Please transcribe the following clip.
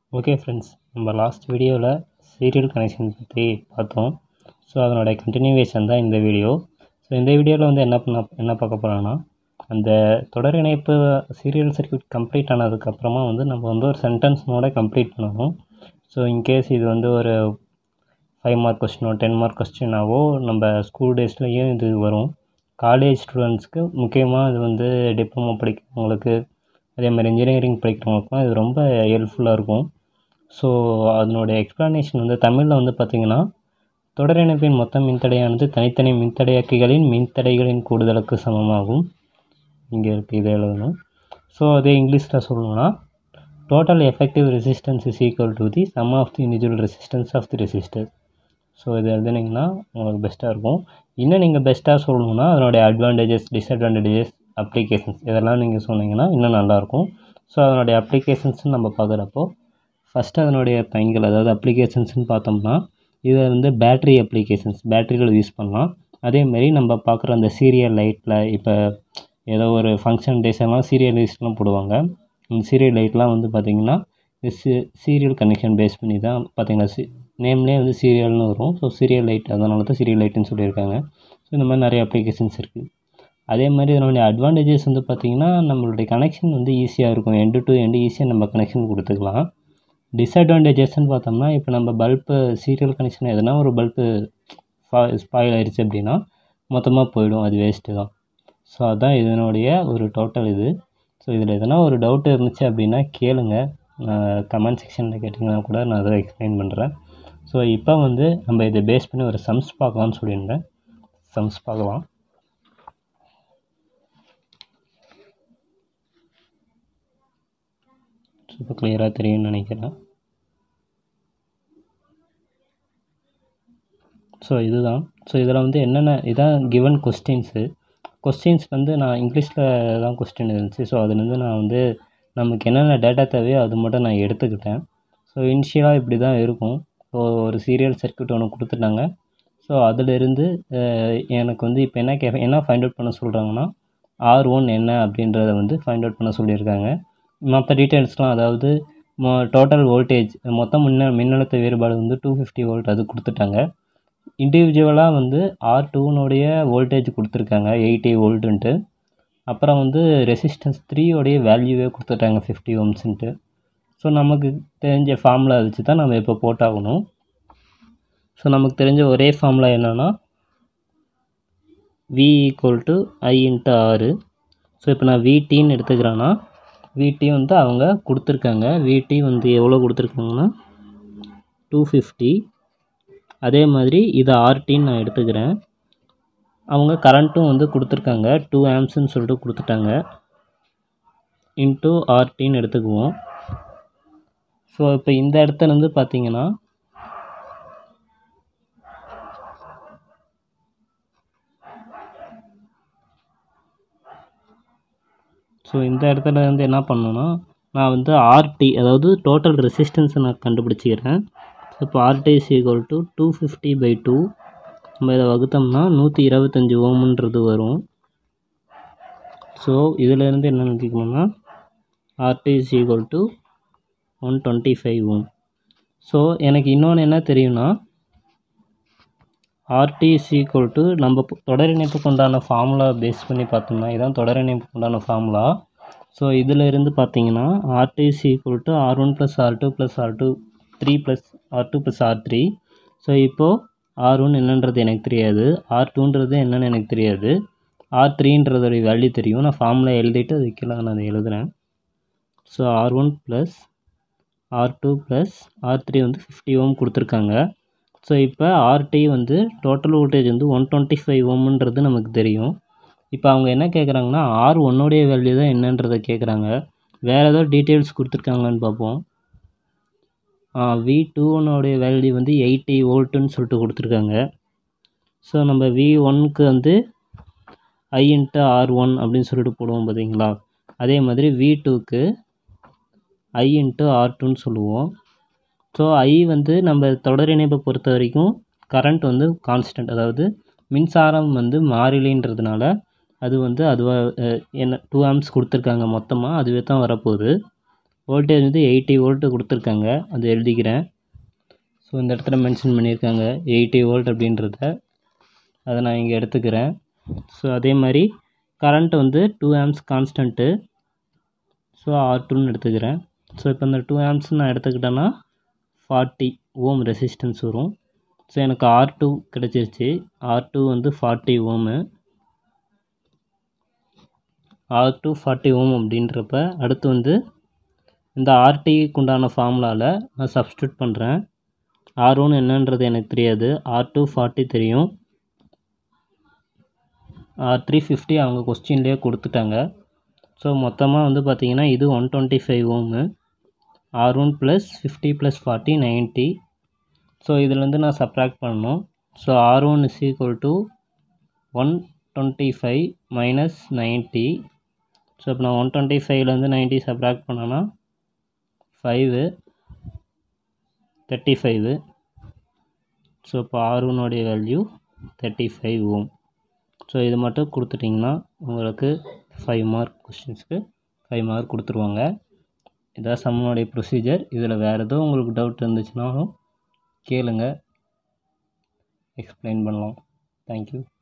okay friends நம்ம last வீடியோவில் serial connection பற்றி பார்த்தோம் ஸோ அதனுடைய கண்டினியூவேஷன் தான் இந்த வீடியோ ஸோ இந்த வீடியோவில் வந்து என்ன பண்ண என்ன பார்க்க போகிறோன்னா அந்த தொடர் இணைப்பு சீரியல் சர்க்யூட் கம்ப்ளீட் ஆனதுக்கப்புறமா வந்து நம்ம வந்து ஒரு சென்டென்ஸ்னோட கம்ப்ளீட் பண்ணணும் ஸோ இன்கேஸ் இது வந்து ஒரு ஃபைவ் மார்க் கொஸ்டினோ டென் மார்க் கொஸ்டினாவோ நம்ம ஸ்கூல் டேஸ்லேயும் இது வரும் காலேஜ் ஸ்டூடெண்ட்ஸ்க்கு முக்கியமாக இது வந்து டிப்ளமோ படிக்கிறவங்களுக்கு அதே மாதிரி இன்ஜினியரிங் படிக்கிறவங்களுக்குலாம் இது ரொம்ப ஹெல்ப்ஃபுல்லாக இருக்கும் ஸோ அதனுடைய எக்ஸ்ப்ளனேஷன் வந்து தமிழில் வந்து பார்த்திங்கன்னா தொடர் இணைப்பின் மொத்த மின்தடையானது தனித்தனி மின்தடையாக்கிகளின் மின்தடைகளின் கூடுதலுக்கு சமமாகும் இங்கே இருக்குது இதை எழுதணும் ஸோ அதே இங்கிலீஷில் சொல்லணும்னா total effective resistance is equal to the sum of the individual resistance of the resistor so இது எழுதுனீங்கன்னா உங்களுக்கு பெஸ்ட்டாக இருக்கும் இன்னும் நீங்கள் பெஸ்ட்டாக சொல்லணும்னா அதனுடைய அட்வான்டேஜஸ் டிஸ்அட்வான்டேஜஸ் அப்ளிகேஷன்ஸ் இதெல்லாம் நீங்கள் சொன்னீங்கன்னா இன்னும் நல்லாயிருக்கும் ஸோ அதனுடைய அப்ளிகேஷன்ஸ்னு நம்ம பார்க்குறப்போ ஃபஸ்ட்டு அதனுடைய பயன்கள் அதாவது அப்ளிகேஷன்ஸ்னு பார்த்தோம்னா இதை வந்து பேட்ரி அப்ளிகேஷன்ஸ் பேட்ரிகள் யூஸ் பண்ணலாம் அதேமாரி நம்ம பார்க்குற அந்த சீரியல் லைட்டில் இப்போ ஏதோ ஒரு ஃபங்க்ஷன் டேஸ் எல்லாம் சீரியல் லிஸ்ட்லாம் போடுவாங்க இந்த சீரியல் லைட்லாம் வந்து பார்த்திங்கன்னா இந்த சீ சீரியல் கனெக்ஷன் பேஸ் பண்ணி தான் பார்த்திங்கன்னா சி நேம்லேயே வந்து சீரியல்னு வரும் ஸோ சீரியல் லைட் அதனால தான் சீரியல் லைட்டுன்னு சொல்லியிருக்காங்க ஸோ இந்த மாதிரி நிறைய அப்ளிகேஷன்ஸ் இருக்குது அதே மாதிரி இதனுடைய அட்வான்டேஜஸ் வந்து பார்த்திங்கன்னா நம்மளுடைய கனெக்ஷன் வந்து ஈஸியாக இருக்கும் எண்டு டு எண்டு ஈஸியாக நம்ம கனெக்ஷன் கொடுத்துக்கலாம் டிஸ்அட்வான்டேஜஸ்ன்னு பார்த்தோம்னா இப்போ நம்ம பல்பு சீரியல் கனெக்ஷன் எதுனா ஒரு பல்பு ஸ்பாயில் ஆயிடுச்சு அப்படின்னா மொத்தமாக போயிடும் அது வேஸ்ட்டு தான் ஸோ அதுதான் இதனுடைய ஒரு டோட்டல் இது ஸோ இதில் எதனா ஒரு டவுட் இருந்துச்சு அப்படின்னா கேளுங்க கமெண்ட் செக்ஷனில் கேட்டிங்கன்னா கூட நான் அதை எக்ஸ்பிளைன் பண்ணுறேன் ஸோ இப்போ வந்து நம்ம இதை பேஸ் பண்ணி ஒரு சம்ஸ் பார்க்கலாம்னு சொல்லியிருந்தேன் சம்ஸ் பார்க்கலாம் இப்போ கிளியராக தெரியும்னு நினைக்கிறேன் ஸோ இதுதான் ஸோ இதில் வந்து என்னென்ன இதான் கிவன் கொஸ்டின்ஸு கொஸ்டின்ஸ் வந்து நான் இங்கிலீஷில் தான் கொஸ்டின் இருந்துச்சு ஸோ அதுலேருந்து நான் வந்து நமக்கு என்னென்ன டேட்டா தேவையோ அது மட்டும் நான் எடுத்துக்கிட்டேன் ஸோ இனிஷியலாக இப்படி தான் இருக்கும் ஸோ ஒரு சீரியல் சர்க்யூட் ஒன்று கொடுத்துட்டாங்க ஸோ அதிலிருந்து எனக்கு வந்து இப்போ என்ன கே என்ன ஃபைண்ட் அவுட் பண்ண சொல்கிறாங்கன்னா ஆர் ஒன் என்ன அப்படின்றத வந்து ஃபைண்ட் அவுட் பண்ண சொல்லியிருக்காங்க மற்ற டீட்டெயில்ஸ்லாம் அதாவது டோட்டல் வோல்டேஜ் மொத்த மின்ன மின்னழுத்த வேறுபாடு வந்து டூ ஃபிஃப்டி வோல்ட் அது கொடுத்துட்டாங்க இண்டிவிஜுவலாக வந்து ஆர் டூனுடைய வோல்டேஜ் கொடுத்துருக்காங்க எயிட்டி வோல்ட்டுன்ட்டு அப்புறம் வந்து ரெசிஸ்டன்ஸ் த்ரீயோடைய வேல்யூவே கொடுத்துட்டாங்க ஃபிஃப்டி ஓம்ஸுன்ட்டு ஸோ நமக்கு தெரிஞ்ச ஃபார்முலா வச்சு தான் நம்ம இப்போ போட்டாகணும் ஸோ நமக்கு தெரிஞ்ச ஒரே ஃபார்முலா என்னென்னா V equal to I into R so இப்போ நான் விடின்னு எடுத்துக்கிறேன்னா விடி வந்து அவங்க கொடுத்துருக்காங்க விடி வந்து எவ்வளோ கொடுத்துருக்காங்கன்னா டூ ஃபிஃப்டி அதே மாதிரி இதை ஆர்டின்னு நான் எடுத்துக்கிறேன் அவங்க கரண்ட்டும் வந்து கொடுத்துருக்காங்க டூ ஆம்ஸ்ன்னு சொல்லிட்டு கொடுத்துட்டாங்க இன்ட்டு ஆர்டின்னு எடுத்துக்குவோம் ஸோ இப்போ இந்த இடத்துல வந்து பார்த்தீங்கன்னா ஸோ இந்த இடத்துல வந்து என்ன பண்ணணும்னா நான் வந்து ஆர்டி அதாவது டோட்டல் ரெசிஸ்டன்ஸை நான் கண்டுபிடிச்சிக்கிறேன் ஸோ இப்போ R T is equal to two fifty by two நம்ம இதை வகுத்தோம்னா நூற்றி இருபத்தஞ்சி ஓமுன்றது வரும் ஸோ இதிலேருந்து என்ன நினைக்கணும்னா RT is equal to one twenty five ohm so எனக்கு இன்னொன்று என்ன தெரியும்னா ஆர்டி இஸ் ஈக்குவல் டு நம்ம தொடர் இணைப்புக்கு உண்டான ஃபார்முலா பேஸ் பண்ணி பார்த்தோம்னா இதான் தொடர் இணைப்புக்கு உண்டான ஃபார்முலா ஸோ இதில் இருந்து பார்த்தீங்கன்னா RT is equal to R one plus R two plus R two three plus R two plus R three so இப்போது ஆர் ஒன் என்னன்றது எனக்கு தெரியாது ஆர் டூன்றது என்னென்னு எனக்கு தெரியாது ஆர் த்ரீன்றதோடைய வேல்யூ தெரியும் நான் ஃபார்முலா எழுதிட்டு அது கீழே நான் அதை எழுதுகிறேன் so R one plus R two plus R three வந்து ஃபிஃப்டி ஓம் கொடுத்துருக்காங்க ஸோ இப்போ ஆர்டி வந்து டோட்டல் வோல்டேஜ் வந்து ஒன் டுவெண்ட்டி ஃபைவ் ஓம்ன்றது நமக்கு தெரியும் இப்போ அவங்க என்ன கேட்குறாங்கன்னா ஆர் ஒன்னுடைய வேல்யூ தான் என்னன்றதை கேட்குறாங்க வேறு ஏதோ டீட்டெயில்ஸ் கொடுத்துருக்காங்கன்னு பார்ப்போம் வி டூனுடைய வேல்யூ வந்து எயிட்டி வோல்ட்டுன்னு சொல்லிட்டு கொடுத்துருக்காங்க ஸோ நம்ம வி ஒன்க்கு வந்து ஐ இன்ட்டு ஆர் ஒன் அப்படின்னு சொல்லிட்டு போடுவோம் பார்த்தீங்களா அதே மாதிரி வி டூக்கு ஐ இன்ட்டு ஆர் டூன்னு சொல்லுவோம் ஸோ ஐ வந்து நம்ம தொடர் இணைப்பை பொறுத்த வரைக்கும் கரண்ட் வந்து கான்ஸ்டன்ட் அதாவது மின்சாரம் வந்து மாறிலின்றதுனால அது வந்து அதுவாக என்ன டூ ஆம்ஸ் கொடுத்துருக்காங்க மொத்தமாக அதுவே தான் வரப்போகுது வோல்டேஜ் வந்து எயிட்டி வோல்ட்டு கொடுத்துருக்காங்க அது எழுதிக்கிறேன் ஸோ இந்த இடத்துல மென்ஷன் பண்ணியிருக்காங்க எயிட்டி வோல்ட் அப்படின்றத அதை நான் இங்கே எடுத்துக்கிறேன் ஸோ அதே மாதிரி கரண்ட் வந்து two amps constant so R டூன்னு எடுத்துக்கிறேன் ஸோ இப்போ இந்த டூ ஆம்ஸ் நான் எடுத்துக்கிட்டேன்னா ஃபார்ட்டி ஓம் ரெசிஸ்டன்ஸ் வரும் ஸோ எனக்கு ஆர் டூ கிடச்சிருச்சு ஆர் டூ வந்து forty ohm R two forty ohm அப்படின்றப்ப அடுத்து வந்து இந்த ஆர்டிக்கு உண்டான ஃபார்முலாவில் நான் சப்ஸ்டியூட் பண்ணுறேன் ஆர் ஒன் என்னன்றது எனக்கு தெரியாது ஆர் டூ ஃபார்ட்டி தெரியும் ஆர் த்ரீ ஃபிஃப்டி அவங்க கொஸ்டின்லேயே கொடுத்துட்டாங்க ஸோ மொத்தமாக வந்து பார்த்திங்கன்னா இது one twenty five ohm R one plus fifty plus forty ninety so இதுலேருந்து நான் சப்ராக்ட் பண்ணணும் so R one is equal to one twenty five minus ninety so இப்போ நான் ஒன் டுவெண்ட்டி ஃபைவ்லேருந்து நைன்ட்டி சப்ராக்ட் பண்ணேன்னா ஃபைவு தேர்ட்டி ஃபைவு ஸோ இப்போ R ஒன்னுடைய value thirty five ohm so இது மட்டும் கொடுத்துட்டிங்கன்னா உங்களுக்கு ஃபைவ் மார்க் கொஸ்டின்ஸ்க்கு ஃபைவ் மார்க் கொடுத்துருவாங்க இதான் சம்மனுடைய ப்ரொசீஜர் இதில் வேறு எதுவும் உங்களுக்கு டவுட் இருந்துச்சுனாலும் கேளுங்க எக்ஸ்பிளைன் பண்ணலாம் தேங்க்யூ